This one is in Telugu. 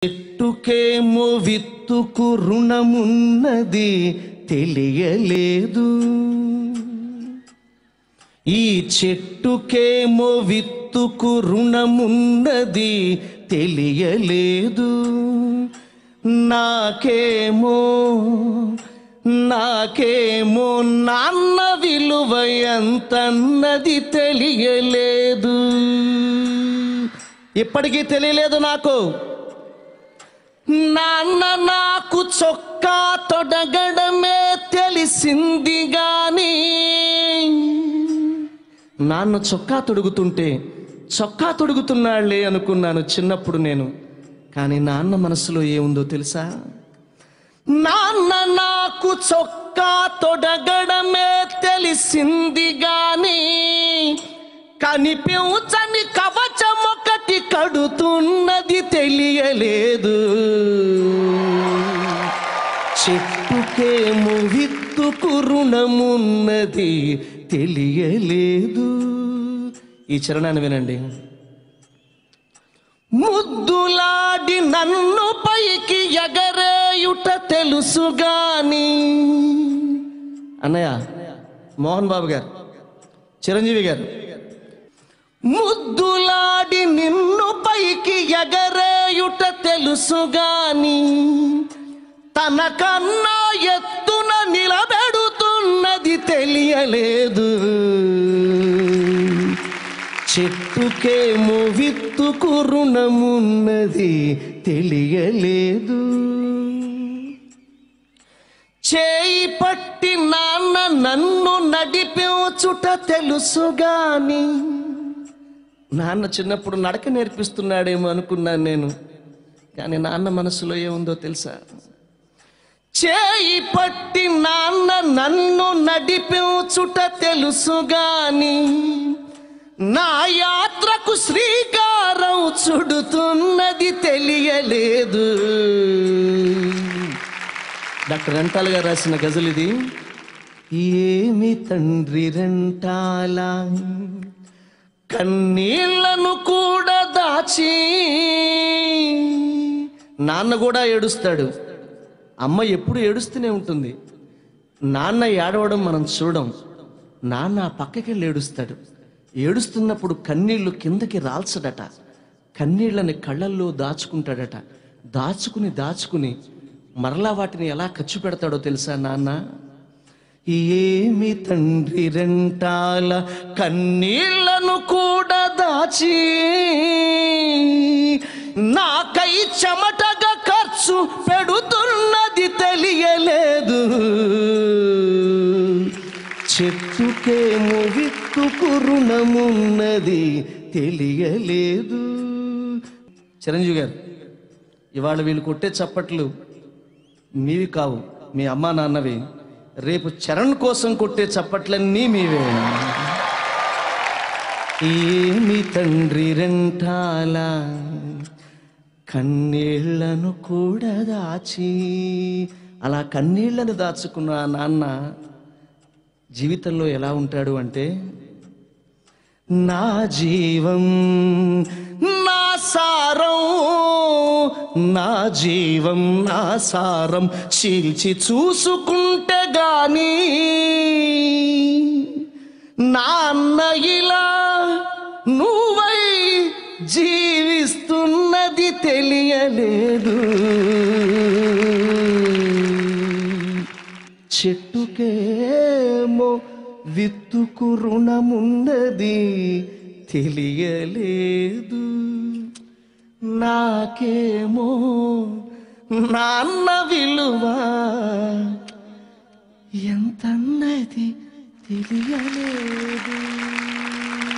చెట్టుకేమో విత్తుకు రుణమున్నది తెలియలేదు ఈ చెట్టుకేమో విత్తుకు రుణమున్నది తెలియలేదు నాకేమో నాకేమో నాన్న విలువ ఎంతన్నది తెలియలేదు ఇప్పటికీ తెలియలేదు నాకు నాన్న నాకు చొక్కా తొడగడమే తెలిసింది గాని నాన్న చొక్కా తొడుగుతుంటే చొక్కా తొడుగుతున్నాళ్లే అనుకున్నాను చిన్నప్పుడు నేను కానీ నాన్న మనసులో ఏముందో తెలుసా నాన్న నాకు చొక్కా తొడగడమే తెలిసింది గాని కనిపించని కవచం ఒకటి కడుతున్నది తెలియలేదు చెట్టుకేమో విత్తుకు రుణమున్నది తెలియలేదు ఈ చరణాన్ని వినండి ముద్దులాడి నన్ను పైకి ఎగరేయుట తెలుసు గాని అన్నయ్య మోహన్ బాబు గారు చిరంజీవి గారు ముద్దులాడి నిన్ను పైకి ఎగరేయుట తెలుసు గాని తనకన్నా ఎత్తున నిలబెడుతున్నది తెలియలేదు చెట్టుకేమో విత్తుకు రుణమున్నది తెలియలేదు చేయి పట్టి నాన్న నన్ను నడిపించుట తెలుసు గాని నాన్న చిన్నప్పుడు నడక నేర్పిస్తున్నాడేమో అనుకున్నాను నేను కానీ నాన్న మనసులో ఏముందో తెలుసా చేయి పట్టి నాన్న నన్ను నడిపించుట తెలుసు గాని నా యాత్రకు శ్రీకారం చుడుతున్నది తెలియలేదు డాక్టర్ రెంటాల్ గారు రాసిన గజల్ ఇది ఏమి తండ్రి రెంటాల కన్నీళ్లను కూడా దాచి నాన్న కూడా ఏడుస్తాడు అమ్మ ఎప్పుడు ఏడుస్తూనే ఉంటుంది నాన్న ఏడవడం మనం చూడం నాన్న ఆ పక్కకెళ్ళి ఏడుస్తాడు ఏడుస్తున్నప్పుడు కన్నీళ్లు కిందకి రాల్చడట కన్నీళ్ళని కళ్ళల్లో దాచుకుంటాడట దాచుకుని దాచుకుని మరలా వాటిని ఎలా ఖర్చు పెడతాడో తెలుసా నాన్న ఏమి తండ్రి రెంటాల కన్నీళ్లను కూడా దాచి నాకై చెమటగా ఖర్చు పెడుతున్నది తెలియలేదు చెట్టుకేమో విత్తుకు రుణమున్నది తెలియలేదు చిరంజీవి గారు ఇవాళ వీళ్ళు కొట్టే చప్పట్లు మీవి కావు మీ అమ్మా నాన్నవి రేపు చరణ్ కోసం కొట్టే చప్పట్లన్నీ మీవే ఏమి తండ్రి రెంటాల కన్నీళ్లను కూడా దాచి అలా కన్నీళ్లను దాచుకున్న ఆ నాన్న జీవితంలో ఎలా ఉంటాడు అంటే నా జీవం నా సారం నా జీవం నా సారం చీల్చి చూసుకుంటే గాని నాన్న ఇలా నువ్వై జీవిస్తున్నది తెలియలేదు చెట్టుకేమో విత్తుకు రుణమున్నది తెలియలేదు నాకేమో నాన్న విలువ ఎంతన్నది తెలియలేదు